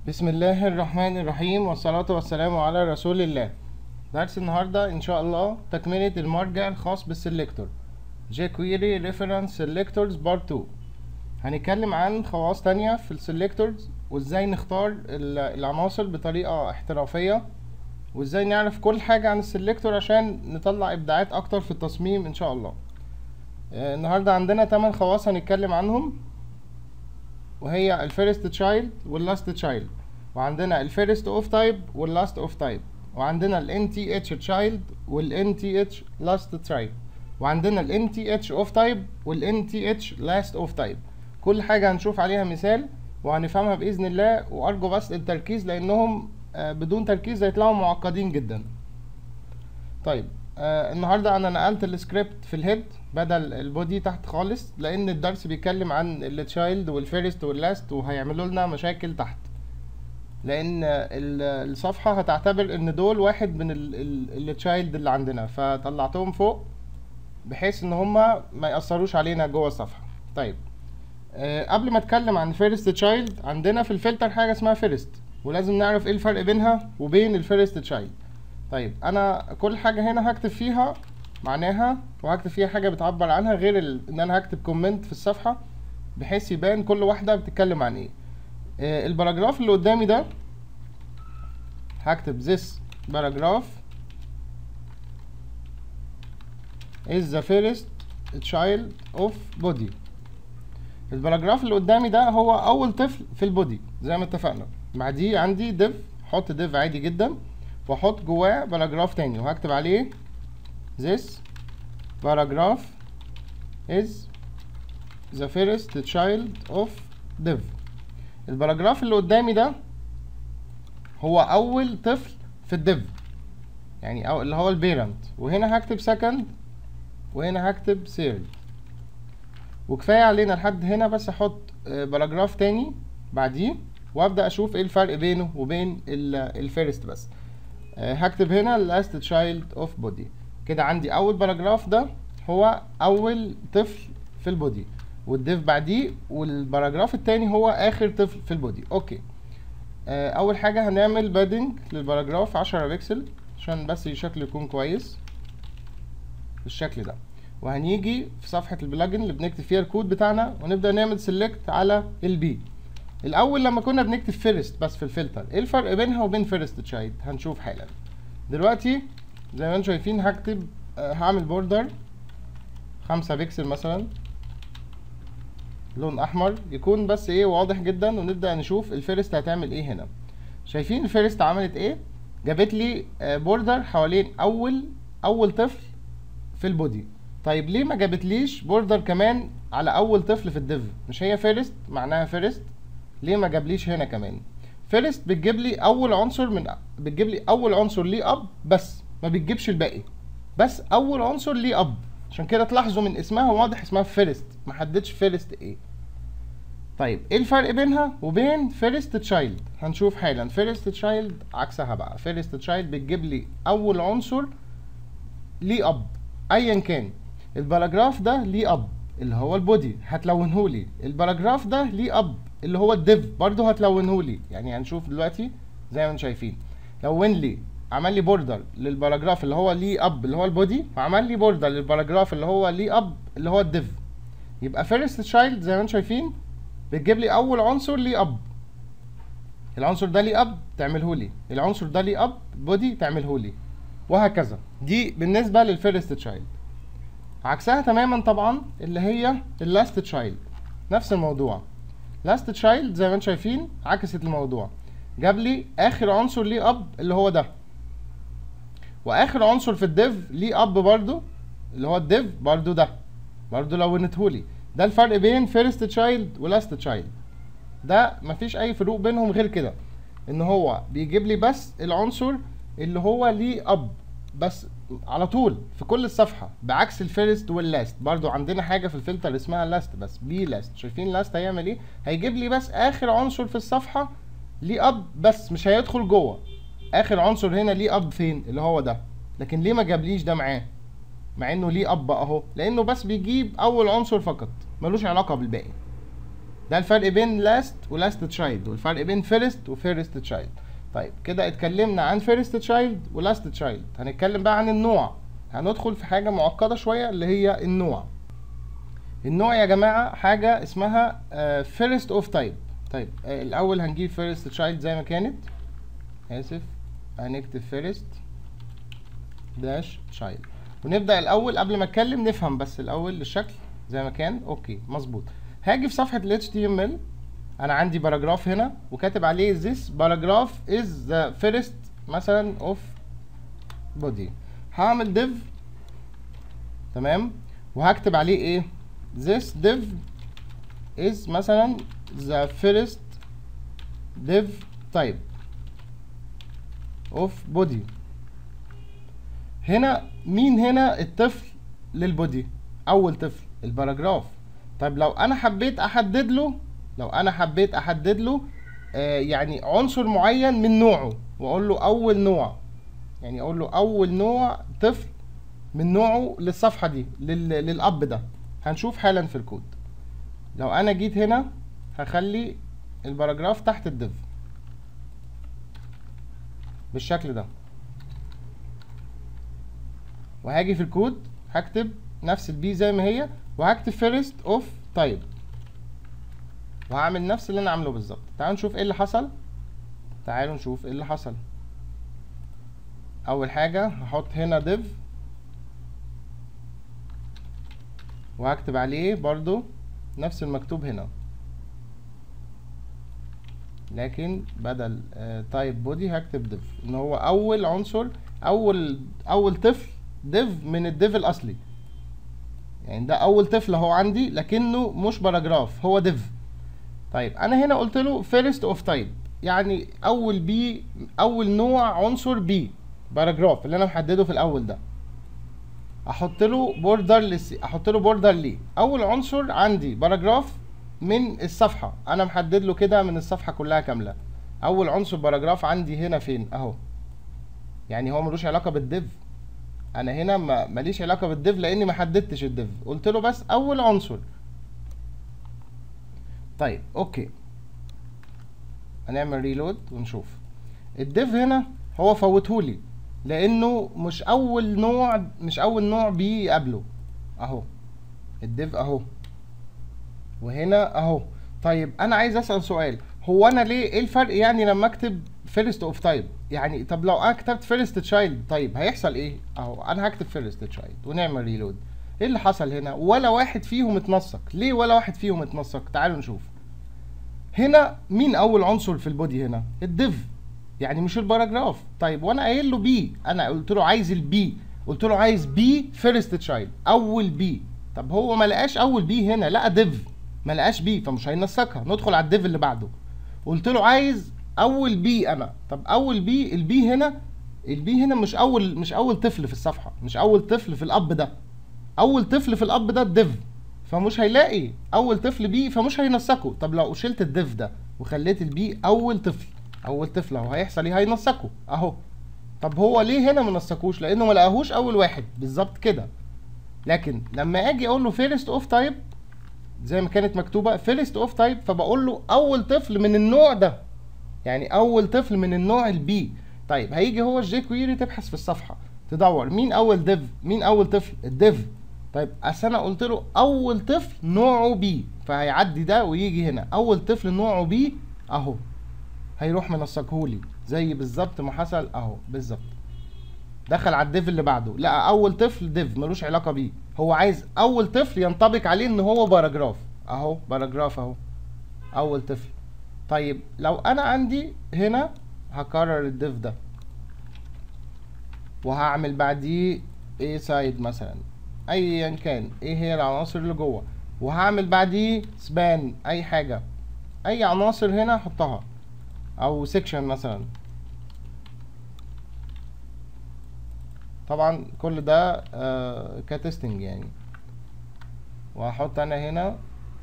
بسم الله الرحمن الرحيم والصلاة والسلام على رسول الله درس النهاردة إن شاء الله تكملة المرجع الخاص بالسلكتور jQuery Reference Selectors Part 2 هنتكلم عن خواص تانية في السلكتورز وازاي نختار ال- العناصر بطريقة احترافية وازاي نعرف كل حاجة عن السلكتور عشان نطلع إبداعات أكتر في التصميم إن شاء الله آه، النهاردة عندنا 8 خواص هنتكلم عنهم وهي الفيرست تشايلد واللاست تشايلد وعندنا الفيرست اوف تايب واللاست اوف تايب وعندنا ال NTH تشايلد وال NTH لاست تايب وعندنا ال NTH اوف تايب وال NTH لاست اوف تايب كل حاجة هنشوف عليها مثال وهنفهمها بإذن الله وأرجو بس التركيز لأنهم آه، بدون تركيز هيطلعوا معقدين جدا طيب آه النهارده انا نقلت السكريبت في الهيد بدل البودي تحت خالص لان الدرس بيتكلم عن التشايلد والفيرست واللاست وهيعملوا لنا مشاكل تحت لان ال- الصفحه هتعتبر ان دول واحد من التشايلد اللي عندنا فطلعتهم فوق بحيث ان هما ما ياثروش علينا جوه الصفحه طيب آه قبل ما اتكلم عن فيرست تشايلد عندنا في الفلتر حاجه اسمها فيرست ولازم نعرف ايه الفرق بينها وبين الفيرست تشايلد طيب انا كل حاجه هنا هكتب فيها معناها وهكتب فيها حاجه بتعبر عنها غير ال... ان انا هكتب كومنت في الصفحه بحيث يبان كل واحده بتتكلم عن ايه آه الباراجراف اللي قدامي ده هكتب this paragraph is the first child of body الباراجراف اللي قدامي ده هو اول طفل في البودي زي ما اتفقنا بعديه عندي div احط div عادي جدا واحط جواه باراجراف تاني وهكتب عليه this paragraph is the first child of div الباراجراف اللي قدامي ده هو اول طفل في الديف يعني أو اللي هو البيرنت وهنا هكتب second وهنا هكتب third وكفايه علينا لحد هنا بس احط آه، باراجراف تاني بعديه وابدا اشوف ايه الفرق بينه وبين الفيرست بس آه، هكتب هنا last child of body كده عندي اول باراجراف ده هو اول طفل في البودي والديف بعديه والباراجراف التاني هو اخر طفل في البودي اوكي آه، اول حاجه هنعمل بادنج للباراجراف 10 بكسل عشان بس شكله يكون كويس بالشكل ده وهنيجي في صفحه البلجن اللي بنكتب فيها الكود بتاعنا ونبدا نعمل سيلكت على البي الاول لما كنا بنكتب فيرست بس في الفلتر ايه الفرق بينها وبين فيرست تشايلد هنشوف حالا دلوقتي زي ما انتم شايفين هكتب آه، هعمل بوردر خمسة بكسل مثلا لون احمر يكون بس ايه واضح جدا ونبدا نشوف الفيرست هتعمل ايه هنا شايفين الفيرست عملت ايه جابت لي بوردر حوالين اول اول طفل في البودي طيب ليه ما جابتليش بوردر كمان على اول طفل في الديف مش هي فيرست معناها فيرست ليه ما جابليش هنا كمان فيرست بتجيب لي اول عنصر من بتجيب لي اول عنصر ليه اب بس ما بتجيبش الباقي بس اول عنصر ليه اب عشان كده تلاحظوا من اسمها واضح اسمها فيرست ما حددش فيرست ايه طيب ايه الفرق بينها وبين فيرست تشايلد هنشوف حالا فيرست تشايلد عكسها بقى فيرست تشايلد بتجيب لي اول عنصر ليه اب ايا كان الباراجراف ده ليه اب اللي هو البودي هتلونه لي الباراجراف ده ليه اب اللي هو الديف برضه هتلونه لي يعني هنشوف دلوقتي زي ما انتم شايفين لون لي عمل لي بوردر للباراجراف اللي هو ليه اب اللي هو البودي وعمل لي بوردر للباراجراف اللي هو ليه اب اللي هو الديف يبقى فيرست تشايلد زي ما انتم شايفين بتجيب لي اول عنصر ليه اب العنصر ده ليه اب تعمله لي العنصر ده ليه اب بودي تعمله لي وهكذا دي بالنسبه للفيرست تشايلد عكسها تماما طبعا اللي هي اللاست تشايلد نفس الموضوع لاست تشايلد زي ما انتم شايفين عكست الموضوع جاب لي اخر عنصر ليه اب اللي هو ده واخر عنصر في الديف ليه اب برضو اللي هو الديف برضو ده برضو لونتهولي ده الفرق بين فيرست تشايلد ولاست تشايلد ده مفيش اي فروق بينهم غير كده ان هو بيجيب لي بس العنصر اللي هو ليه اب بس على طول في كل الصفحه بعكس الفيرست واللاست برضو عندنا حاجه في الفلتر اسمها لاست بس بي لاست شايفين لاست هيعمل ايه هيجيب لي بس اخر عنصر في الصفحه ليه اب بس مش هيدخل جوه اخر عنصر هنا ليه اب فين اللي هو ده لكن ليه ما جابليش ده معاه مع انه ليه اب اهو لانه بس بيجيب اول عنصر فقط ملوش علاقه بالباقي ده الفرق بين لاست ولاست تشايلد والفرق بين فيرست وفيرست تشايلد طيب كده اتكلمنا عن فيرست تشايلد ولاست تشايلد هنتكلم بقى عن النوع هندخل في حاجه معقده شويه اللي هي النوع النوع يا جماعه حاجه اسمها فيرست اوف تايب طيب آه، الاول هنجيب فيرست تشايلد زي ما كانت اسف هنكتب فيرست داش تشايلد ونبدا الاول قبل ما اتكلم نفهم بس الاول الشكل زي ما كان اوكي مظبوط هاجي في صفحه ال HTML انا عندي باراجراف هنا وكاتب عليه this paragraph is the first مثلا of body هعمل div تمام وهكتب عليه ايه this div is مثلا the first div type of body هنا مين هنا الطفل للبودي اول طفل الباراجراف طيب لو انا حبيت احدد له لو انا حبيت احدد له آه يعني عنصر معين من نوعه واقول له اول نوع يعني اقول له اول نوع طفل من نوعه للصفحه دي لل... للاب ده هنشوف حالا في الكود لو انا جيت هنا هخلي الباراجراف تحت الديف بالشكل ده وهاجي في الكود هكتب نفس البي زي ما هي وهكتب فيرست اوف تايب وهعمل نفس اللي انا عامله بالظبط تعالوا نشوف ايه اللي حصل تعالوا نشوف ايه اللي حصل اول حاجه هحط هنا div وهكتب عليه برضو نفس المكتوب هنا لكن بدل تايب بودي هكتب div ان هو اول عنصر اول اول طفل div من الديف الاصلي يعني ده اول طفل اهو عندي لكنه مش باراجراف هو div طيب انا هنا قلت له فيرست اوف تايب يعني اول بي اول نوع عنصر بي باراجراف اللي انا محدده في الاول ده احط له بوردر لس... احط له بوردر ليه اول عنصر عندي باراجراف من الصفحه انا محدد له كده من الصفحه كلها كامله اول عنصر باراجراف عندي هنا فين اهو يعني هو ملوش علاقه بالديف انا هنا ما ماليش علاقه بالديف لاني ما حددتش الديف قلت له بس اول عنصر طيب اوكي هنعمل ريلود ونشوف الديف هنا هو فوتهولي لانه مش اول نوع مش اول نوع بي قبله اهو الديف اهو وهنا اهو طيب انا عايز اسال سؤال هو انا ليه ايه الفرق يعني لما اكتب فيرست اوف تايب يعني طب لو انا كتبت فيرست تشايلد طيب هيحصل ايه اهو انا هكتب فيرست تشايلد ونعمل ريلود ايه اللي حصل هنا ولا واحد فيهم اتنسق ليه ولا واحد فيهم اتنسق تعالوا نشوف هنا مين اول عنصر في البودي هنا الديف يعني مش الباراجراف طيب وانا قايل له بي انا قلت له عايز البي قلت له عايز بي فيرست تشايلد اول بي طب هو ما لقاش اول بي هنا لقى ديف ما لقاش بي فمش هينسقها ندخل على الديف اللي بعده قلت له عايز اول بي انا طب اول بي البي هنا البي هنا مش اول مش اول طفل في الصفحه مش اول طفل في الاب ده اول طفل في الاب ده الديف فمش هيلاقي اول طفل بي فمش هينسقه طب لو شلت الديف ده وخليت البي اول طفل اول طفل اهو هيحصل ايه هينسقه اهو طب هو ليه هنا ما نسقوش لانه ما لقاهوش اول واحد بالظبط كده لكن لما اجي اقول له فيرست اوف تايب زي ما كانت مكتوبه فيرست اوف تايب فبقول له اول طفل من النوع ده يعني اول طفل من النوع البي طيب هيجي هو الجي كويري تبحث في الصفحه تدور مين اول ديف مين اول طفل الديف طيب اصل انا قلت له اول طفل نوعه بي فهيعدي ده ويجي هنا اول طفل نوعه بي اهو هيروح منسقهولي زي بالظبط ما حصل اهو بالظبط دخل على الديف اللي بعده لقى اول طفل ديف ملوش علاقه بيه هو عايز اول طفل ينطبق عليه ان هو باراجراف اهو باراجراف اهو اول طفل طيب لو انا عندي هنا هكرر الديف ده وهعمل بعديه ايه سايد مثلا ايا كان ايه هي العناصر اللي جوه وهعمل بعديه سبان اي حاجه اي عناصر هنا احطها او سيكشن مثلا طبعا كل ده آه كتستنج يعني وهحط انا هنا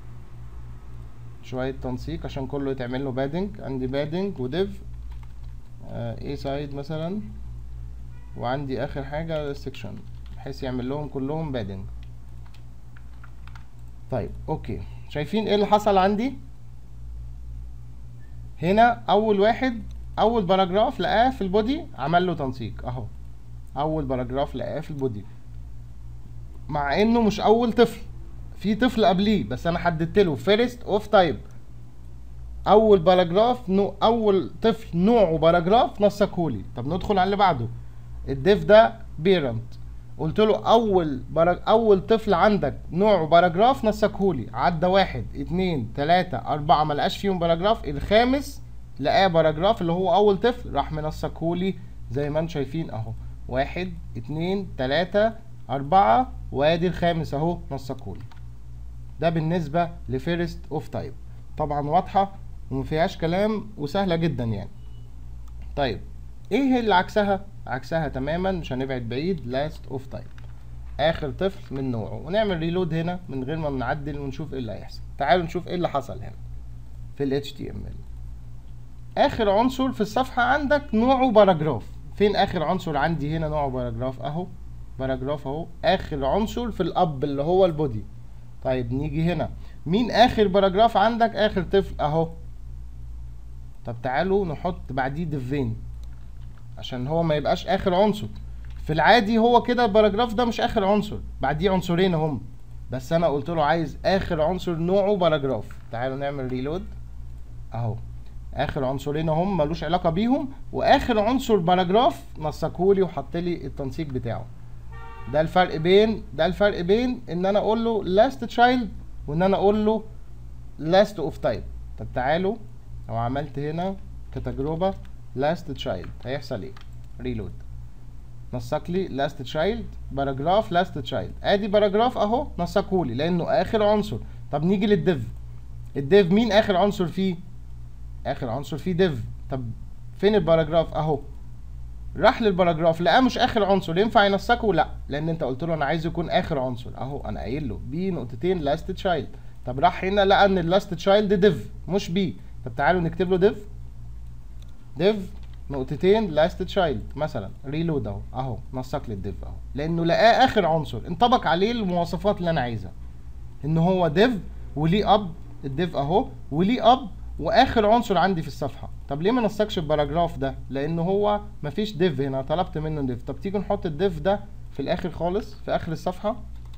شوية تنسيق عشان كله يتعمل له بادنج عندي بادنج وديف اي سايد مثلا وعندي اخر حاجة سيكشن بحيث يعمل لهم كلهم بادنج طيب اوكي شايفين ايه اللي حصل عندي هنا اول واحد اول باراجراف لقاه في البودي عمل له تنسيق اهو اول باراجراف لقاه في البودي مع انه مش اول طفل في طفل قبليه بس انا حددت له فيرست اوف تايب اول باراجراف نوع اول طفل نوعه باراجراف نسقهولي طب ندخل على اللي بعده الديف ده بيرنت قلت له اول برج... اول طفل عندك نوعه باراجراف نسقهولي عدى واحد اتنين تلاتة اربعة ما لقاش فيهم باراجراف الخامس لقاه باراجراف اللي هو اول طفل راح منسقهولي زي ما انتم شايفين اهو واحد اتنين تلاتة اربعة وادي الخامس اهو نسقهولي ده بالنسبة لفيرست اوف تايب طبعا واضحة ومفيهاش كلام وسهلة جدا يعني طيب ايه اللي عكسها عكسها تماما مش هنبعد بعيد لاست اوف تايب اخر طفل من نوعه ونعمل ريلود هنا من غير ما نعدل ونشوف ايه اللي هيحصل تعالوا نشوف ايه اللي حصل هنا في ال HTML اخر عنصر في الصفحة عندك نوعه باراجراف فين اخر عنصر عندي هنا نوعه باراجراف اهو باراجراف اهو اخر عنصر في الاب اللي هو البودي طيب نيجي هنا مين اخر باراجراف عندك اخر طفل اهو طب تعالوا نحط بعديه ديفين عشان هو ما يبقاش اخر عنصر في العادي هو كده الباراجراف ده مش اخر عنصر بعديه عنصرين هم بس انا قلت له عايز اخر عنصر نوعه باراجراف تعالوا نعمل ريلود اهو اخر عنصرين هم ملوش علاقه بيهم واخر عنصر باراجراف نسقهولي وحط لي التنسيق بتاعه ده الفرق بين ده الفرق بين ان انا اقول له لاست تشايلد وان انا اقول له لاست اوف تايب طب تعالوا لو عملت هنا كتجربه لاست تشايلد هيحصل ايه ريلود نسق لي لاست تشايلد باراجراف لاست تشايلد ادي باراجراف اهو نسقهولي لانه اخر عنصر طب نيجي للديف الديف مين اخر عنصر فيه اخر عنصر فيه ديف طب فين الباراجراف اهو راح للباراجراف لقاه مش اخر عنصر ينفع ينسقه لا لان انت قلت له انا عايز يكون اخر عنصر اهو انا قايل له بي نقطتين لاست تشايلد طب راح هنا لقى ان اللاست تشايلد ديف مش بي طب تعالوا نكتب له ديف ديف نقطتين لاست تشايلد مثلا ريلود اهو اهو نسق لي الديف اهو لانه لقاه اخر عنصر انطبق عليه المواصفات اللي انا عايزها ان هو ديف وليه اب الديف اهو وليه اب واخر عنصر عندي في الصفحه طب ليه ما نسقش الباراجراف ده لان هو مفيش ديف هنا طلبت منه ديف طب تيجي نحط الديف ده في الاخر خالص في اخر الصفحه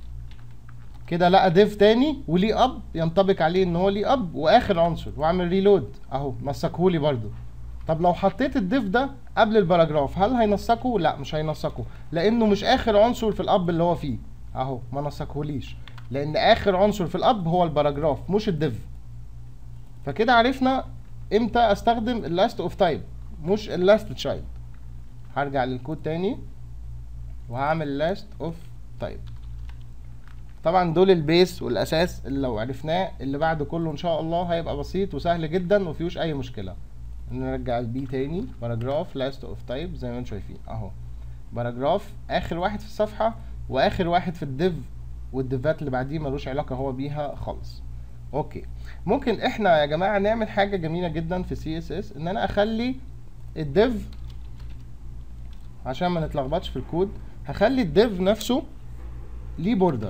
كده لقى ديف تاني وليه اب ينطبق عليه ان هو ليه اب واخر عنصر واعمل ريلود اهو نسقهولي برده طب لو حطيت الديف ده قبل الباراجراف هل هينسقه لا مش هينسقه لانه مش اخر عنصر في الاب اللي هو فيه اهو ما نسقهوليش لان اخر عنصر في الاب هو الباراجراف مش الديف فكده عرفنا امتى استخدم اللاست اوف تايب مش اللاست تشايلد هرجع للكود تاني وهعمل لاست اوف تايب طبعا دول البيس والاساس اللي لو عرفناه اللي بعد كله ان شاء الله هيبقى بسيط وسهل جدا ومفيهوش اي مشكله نرجع البي تاني باراجراف لاست اوف تايب زي ما انتم شايفين اهو باراجراف اخر واحد في الصفحه واخر واحد في الديف والديفات اللي بعديه ملوش علاقه هو بيها خالص اوكي ممكن احنا يا جماعه نعمل حاجه جميله جدا في سي اس اس ان انا اخلي الديف عشان ما نتلخبطش في الكود هخلي الديف نفسه ليه بوردر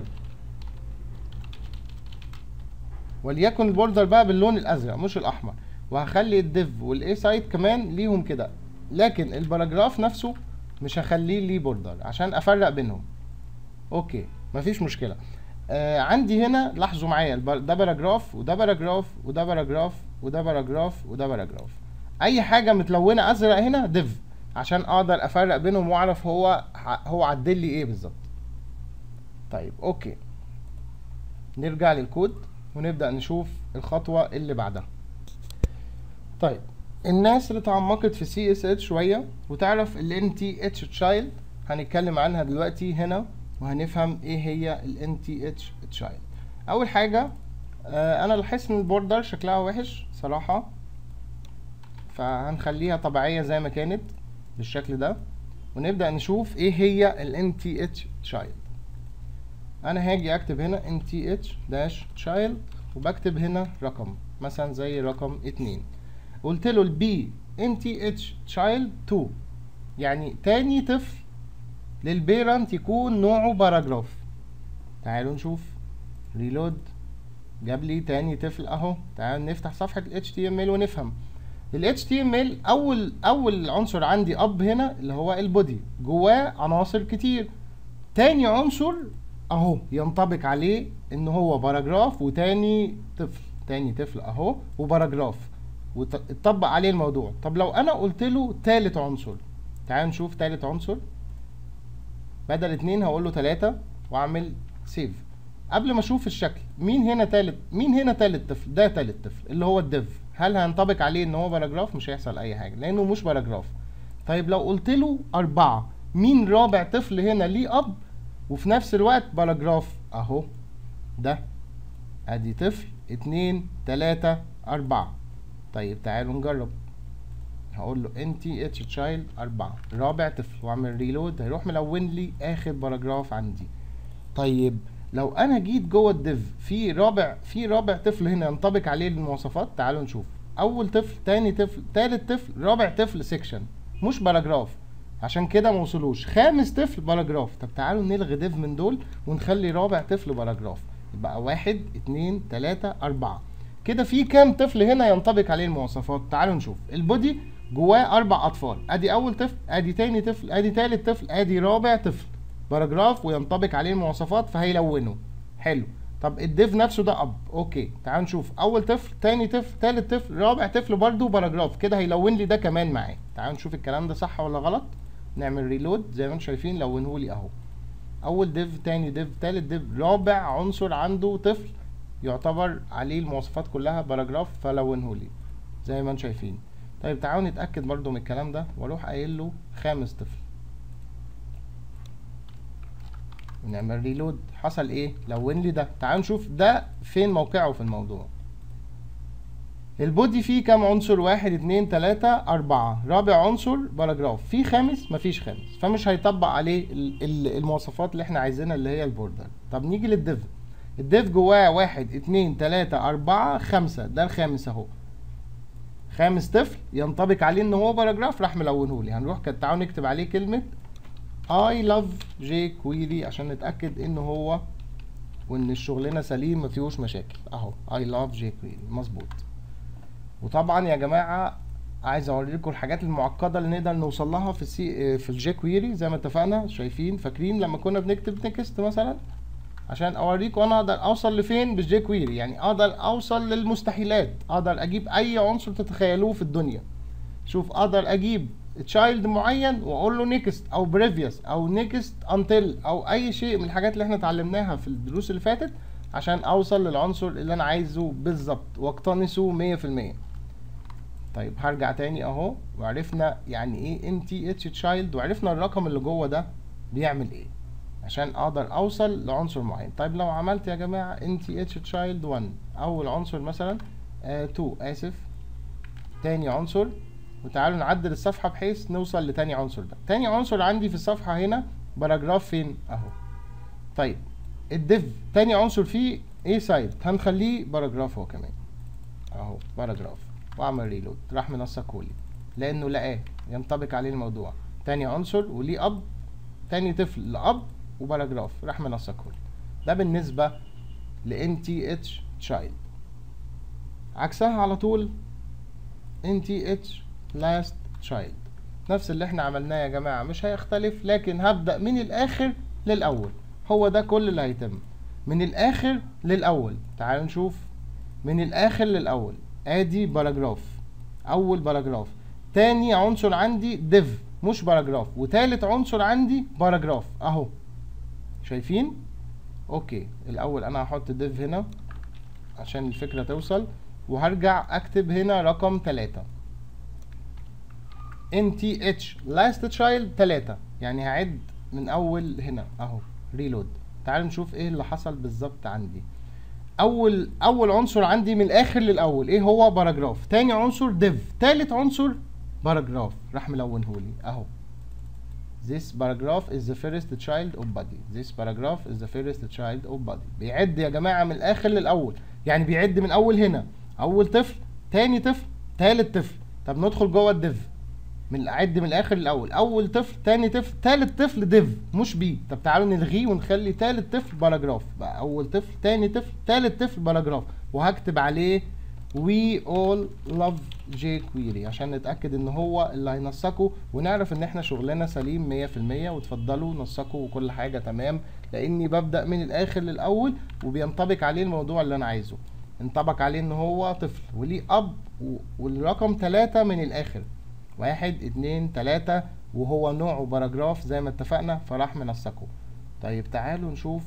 وليكن البوردر بقى باللون الازرق مش الاحمر وهخلي الديف والاي سايت كمان ليهم كده لكن الباراجراف نفسه مش هخليه ليه بوردر عشان افرق بينهم اوكي مفيش مشكله آه عندي هنا لاحظوا معايا ده باراجراف وده باراجراف وده باراجراف وده باراجراف وده باراجراف اي حاجه متلونه ازرق هنا ديف عشان اقدر افرق بينهم واعرف هو هو عدل لي ايه بالظبط طيب اوكي نرجع للكود ونبدا نشوف الخطوه اللي بعدها طيب الناس اللي اتعمقت في سي اس اتش شويه وتعرف ال ان تي اتش تشايلد هنتكلم عنها دلوقتي هنا وهنفهم ايه هي ال ان تي اتش تشايلد اول حاجه آه انا لاحظت ان البوردر شكلها وحش صراحه فهنخليها طبيعيه زي ما كانت بالشكل ده ونبدا نشوف ايه هي ال ان تي اتش تشايلد انا هاجي اكتب هنا ان تي اتش داش تشايلد وبكتب هنا رقم مثلا زي رقم اتنين قلت له البي ان تي اتش تشايلد 2 يعني تاني طفل للبيرنت يكون نوعه باراجراف تعالوا نشوف ريلود جاب لي تاني طفل اهو تعالوا نفتح صفحة ال HTML ونفهم ال HTML اول اول عنصر عندي اب هنا اللي هو البودي جواه عناصر كتير تاني عنصر اهو ينطبق عليه ان هو باراجراف وتاني طفل تاني طفل اهو وباراجراف واتطبق عليه الموضوع طب لو انا قلت له تالت عنصر تعال نشوف تالت عنصر بدل اتنين هقول له تلاتة واعمل سيف قبل ما اشوف الشكل مين هنا تالت مين هنا تالت طفل ده تالت طفل اللي هو الديف هل هينطبق عليه ان هو باراجراف مش هيحصل اي حاجه لانه مش باراجراف طيب لو قلت له أربعة مين رابع طفل هنا ليه أب وفي نفس الوقت باراجراف أهو ده أدي طفل اتنين تلاتة أربعة طيب تعالوا نجرب هقول له انت اتش تشايلد أربعة رابع طفل واعمل ريلود هيروح ملون لي آخر باراجراف عندي طيب لو انا جيت جوه الديف في رابع في رابع طفل هنا ينطبق عليه المواصفات تعالوا نشوف اول طفل تاني طفل تالت طفل رابع طفل سيكشن مش باراجراف عشان كده ما وصلوش خامس طفل باراجراف طب تعالوا نلغي ديف من دول ونخلي رابع طفل باراجراف يبقى واحد اتنين تلاتة اربعة كده في كام طفل هنا ينطبق عليه المواصفات تعالوا نشوف البودي جواه اربع اطفال ادي اول طفل ادي تاني طفل ادي تالت طفل ادي رابع طفل باراجراف وينطبق عليه المواصفات فهيلونه حلو طب الديف نفسه ده اب اوكي تعال نشوف اول طفل تاني طفل تالت طفل رابع طفل برضو باراجراف كده هيلون لي ده كمان معاه تعال نشوف الكلام ده صح ولا غلط نعمل ريلود زي ما انتم شايفين لونه لي اهو اول ديف تاني ديف تالت ديف رابع عنصر عنده طفل يعتبر عليه المواصفات كلها باراجراف فلونه لي زي ما انتم شايفين طيب تعالوا نتاكد برضو من الكلام ده واروح قايل له خامس طفل ونعمل ريلود حصل ايه لون لي ده تعالوا نشوف ده فين موقعه في الموضوع البودي فيه كام عنصر واحد اتنين تلاتة اربعة رابع عنصر باراجراف في خامس مفيش خامس فمش هيطبق عليه ال- ال- المواصفات اللي احنا عايزينها اللي هي البوردر طب نيجي للديف الديف جواه واحد اتنين تلاتة اربعة خمسة ده الخامس اهو خامس طفل ينطبق عليه ان هو باراجراف راح ملونهولي هنروح كده تعالوا نكتب عليه كلمة I love jQuery عشان نتأكد ان هو وان الشغلنا سليم مفيهوش مشاكل اهو I love jQuery مظبوط وطبعا يا جماعة عايز اوريكم الحاجات المعقدة اللي نقدر نوصل لها في السي في الجيكويري زي ما اتفقنا شايفين فاكرين لما كنا بنكتب نكست مثلا عشان اوريكم انا اقدر اوصل لفين بالجيكويري يعني اقدر اوصل للمستحيلات اقدر اجيب اي عنصر تتخيلوه في الدنيا شوف اقدر اجيب تشايلد معين واقول له نيكست او بريفيوس او نيكست انتل او اي شيء من الحاجات اللي احنا اتعلمناها في الدروس اللي فاتت عشان اوصل للعنصر اللي انا عايزه بالظبط واقتنصه 100% طيب هرجع تاني اهو وعرفنا يعني ايه ان تي اتش تشايلد وعرفنا الرقم اللي جوه ده بيعمل ايه عشان اقدر اوصل لعنصر معين طيب لو عملت يا جماعه ان تي اتش تشايلد 1 اول عنصر مثلا 2 آه اسف تاني عنصر وتعالوا نعدل الصفحة بحيث نوصل لتاني عنصر ده تاني عنصر عندي في الصفحة هنا باراجراف فين اهو طيب الديف تاني عنصر فيه ايه سايد هنخليه باراجراف هو كمان اهو باراجراف واعمل ريلود راح منسقهولي لانه لقاه ينطبق عليه الموضوع تاني عنصر وليه اب تاني طفل لاب وباراجراف راح منسقهولي ده بالنسبة ل NTH child عكسها على طول NTH last child نفس اللي احنا عملناه يا جماعة مش هيختلف لكن هبدأ من الآخر للأول هو ده كل اللي هيتم من الآخر للأول تعالوا نشوف من الآخر للأول ادي باراجراف أول باراجراف تاني عنصر عندي div مش باراجراف وتالت عنصر عندي باراجراف اهو شايفين اوكي الاول انا هحط div هنا عشان الفكرة توصل وهرجع اكتب هنا رقم تلاتة NTH last child تلاتة يعني هعد من اول هنا اهو ريلود تعالوا نشوف ايه اللي حصل بالظبط عندي اول اول عنصر عندي من الاخر للاول ايه هو باراجراف تاني عنصر div تالت عنصر باراجراف راح ملونهولي اهو This paragraph is the first child of body. This paragraph is the first child of body. بيعد يا جماعة من الآخر للأول، يعني بيعد من أول هنا، أول طفل، تاني طفل، تالت طفل. طب ندخل جوه الديف. من أعد من الآخر للأول، أول طفل، تاني طفل، تالت طفل ديف مش بي. طب تعالوا نلغيه ونخلي تالت طفل باراجراف. بقى أول طفل، تاني طفل، تالت طفل باراجراف، وهكتب عليه we all love jQuery عشان نتأكد ان هو اللي هينسقه ونعرف ان احنا شغلنا سليم 100% وتفضلوا نسقوا وكل حاجة تمام لاني ببدأ من الاخر للاول وبينطبق عليه الموضوع اللي انا عايزه انطبق عليه ان هو طفل وليه اب و- والرقم تلاتة من الاخر واحد اتنين تلاتة وهو نوعه باراجراف زي ما اتفقنا فراح منسقه طيب تعالوا نشوف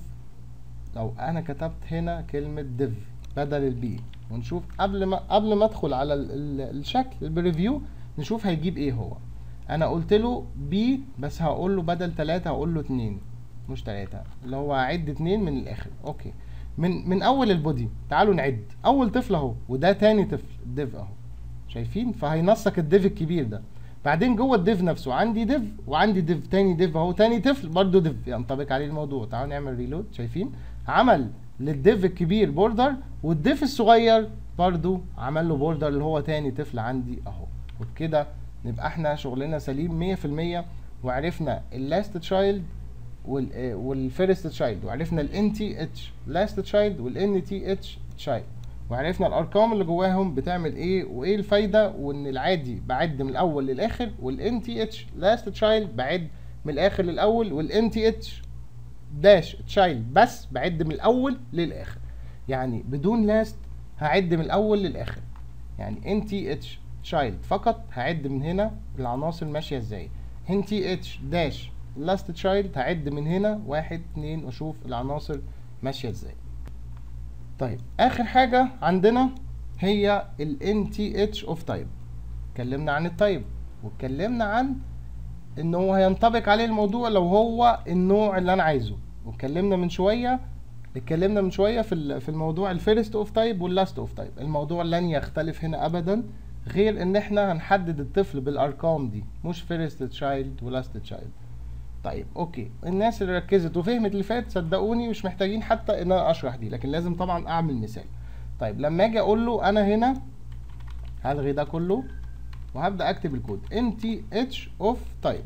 لو انا كتبت هنا كلمة div بدل البي ونشوف قبل ما قبل ما ادخل على ال ال الشكل البريفيو نشوف هيجيب ايه هو انا قلت له بي بس هقول له بدل تلاتة هقول له اتنين مش تلاتة اللي هو هعد اتنين من الاخر اوكي من من اول البودي تعالوا نعد اول طفل اهو وده تاني طفل الديف اهو شايفين فهينسق الديف الكبير ده بعدين جوه الديف نفسه عندي ديف وعندي ديف تاني ديف اهو تاني طفل برضه ديف ينطبق عليه الموضوع تعالوا نعمل ريلود شايفين عمل للديف الكبير بوردر والديف الصغير برضه عمل له بوردر اللي هو تاني طفل عندي اهو وبكده نبقى احنا شغلنا سليم 100% وعرفنا اللاست تشايلد والفيرست تشايلد وعرفنا الان تي اتش لاست تشايلد والان تي اتش تشايلد وعرفنا الارقام اللي جواهم بتعمل ايه وايه الفايده وان العادي بعد من الاول للاخر والان تي اتش لاست تشايلد بعد من الاخر للاول والان تي اتش داش تشايلد بس بعد من الاول للاخر يعني بدون لاست هعد من الاول للاخر يعني ان تي اتش تشايلد فقط هعد من هنا العناصر ماشيه ازاي ان تي اتش داش لاست تشايلد هعد من هنا واحد اتنين واشوف العناصر ماشيه ازاي طيب اخر حاجه عندنا هي ال NTH of type اتكلمنا عن التايب واتكلمنا عن ان هو هينطبق عليه الموضوع لو هو النوع اللي انا عايزه واتكلمنا من شويه اتكلمنا من شويه في ال- في الموضوع الفيرست اوف تايب واللاست اوف تايب الموضوع لن يختلف هنا ابدا غير ان احنا هنحدد الطفل بالارقام دي مش فيرست تشايلد ولاست تشايلد طيب اوكي الناس اللي ركزت وفهمت اللي فات صدقوني مش محتاجين حتى ان انا اشرح دي لكن لازم طبعا اعمل مثال طيب لما اجي اقول له انا هنا هلغي ده كله وهبدا اكتب الكود nth of type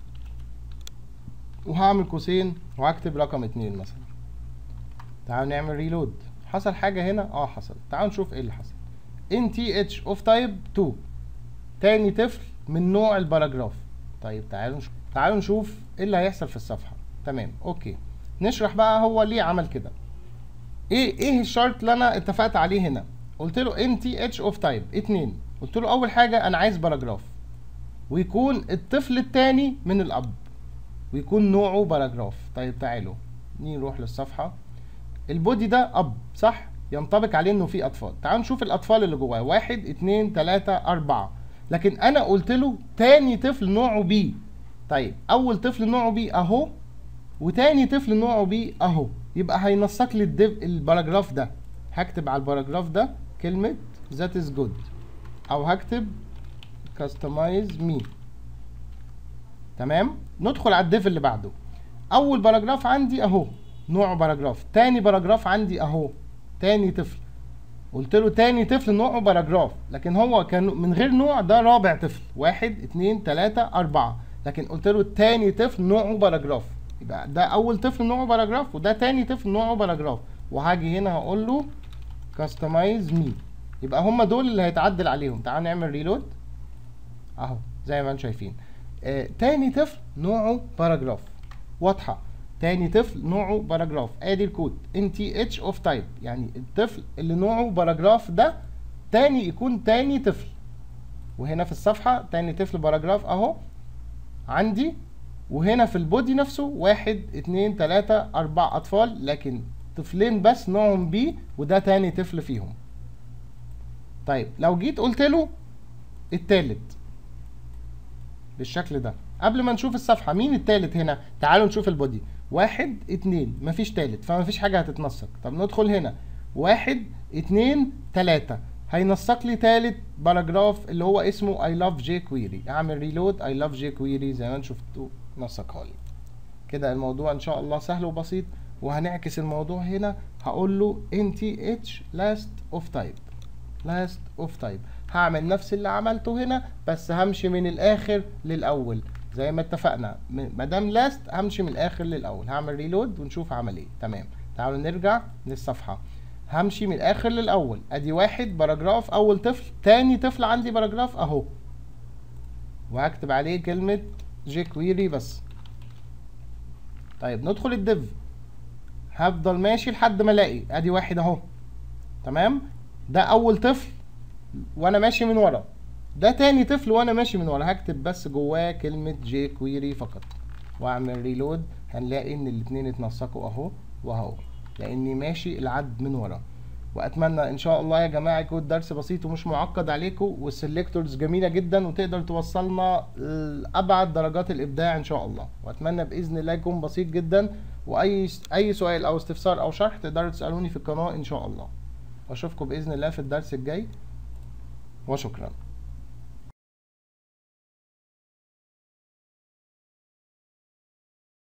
وهعمل قوسين وهكتب رقم اتنين مثلا تعالوا نعمل ريلود حصل حاجة هنا اه حصل تعالوا نشوف ايه اللي حصل nth of type 2 تاني طفل من نوع الباراجراف طيب تعالوا نشوف تعالوا نشوف ايه اللي هيحصل في الصفحة تمام اوكي نشرح بقى هو ليه عمل كده ايه ايه الشرط اللي انا اتفقت عليه هنا قلت له nth of type اتنين قلت له اول حاجة انا عايز باراجراف ويكون الطفل التاني من الاب ويكون نوعه باراجراف طيب تعالوا نروح للصفحة البودي ده اب صح ينطبق عليه انه في اطفال تعالوا نشوف الاطفال اللي جواه واحد اتنين تلاتة اربعة لكن انا قلت له تاني طفل نوعه بي طيب اول طفل نوعه بي اهو وتاني طفل نوعه بي اهو يبقى هينسق لي الدب الباراجراف ده هكتب على الباراجراف ده كلمة that is good او هكتب customize me تمام ندخل على الديف اللي بعده اول باراجراف عندي اهو نوعه باراجراف تاني باراجراف عندي اهو تاني طفل قلت له تاني طفل نوعه باراجراف لكن هو كان من غير نوع ده رابع طفل واحد اتنين تلاتة اربعة لكن قلت له تاني طفل نوعه باراجراف يبقى ده اول طفل نوعه باراجراف وده تاني طفل نوعه باراجراف وهاجي هنا هقول له كاستمايز مي يبقى هم دول اللي هيتعدل عليهم تعال نعمل ريلود اهو زي ما انتم شايفين آه تاني طفل نوعه باراجراف واضحه تاني طفل نوعه باراجراف ادي الكود ان تي اتش اوف تايب يعني الطفل اللي نوعه باراجراف ده تاني يكون تاني طفل وهنا في الصفحه تاني طفل باراجراف اهو عندي وهنا في البودي نفسه واحد اتنين تلاتة اربع اطفال لكن طفلين بس نوعهم بي وده تاني طفل فيهم طيب لو جيت قلت له التالت بالشكل ده قبل ما نشوف الصفحة مين التالت هنا تعالوا نشوف البودي واحد اتنين مفيش تالت فمفيش حاجة هتتنسق طب ندخل هنا واحد اتنين تلاتة هينسق لي تالت باراجراف اللي هو اسمه I love jQuery اعمل ريلود I love jQuery زي ما انتم شفتوا نسقها لي كده الموضوع ان شاء الله سهل وبسيط وهنعكس الموضوع هنا هقول له nth last of type last of type هعمل نفس اللي عملته هنا بس همشي من الاخر للاول زي ما اتفقنا ما دام لاست همشي من الاخر للاول هعمل ريلود ونشوف عمل ايه تمام تعالوا نرجع للصفحه همشي من الاخر للاول ادي واحد باراجراف اول طفل تاني طفل عندي باراجراف اهو وهكتب عليه كلمة جي كويري بس طيب ندخل الديف هفضل ماشي لحد ما الاقي ادي واحد اهو تمام ده اول طفل وانا ماشي من ورا ده تاني طفل وانا ماشي من ورا هكتب بس جواه كلمة جي كويري فقط واعمل ريلود هنلاقي ان الاتنين اتنسقوا اهو واهو لاني ماشي العد من ورا واتمنى ان شاء الله يا جماعه يكون الدرس بسيط ومش معقد عليكم والسلكتورز جميله جدا وتقدر توصلنا لابعد درجات الابداع ان شاء الله واتمنى باذن الله يكون بسيط جدا واي اي سؤال او استفسار او شرح تقدروا تسالوني في القناه ان شاء الله واشوفكم باذن الله في الدرس الجاي وشكرا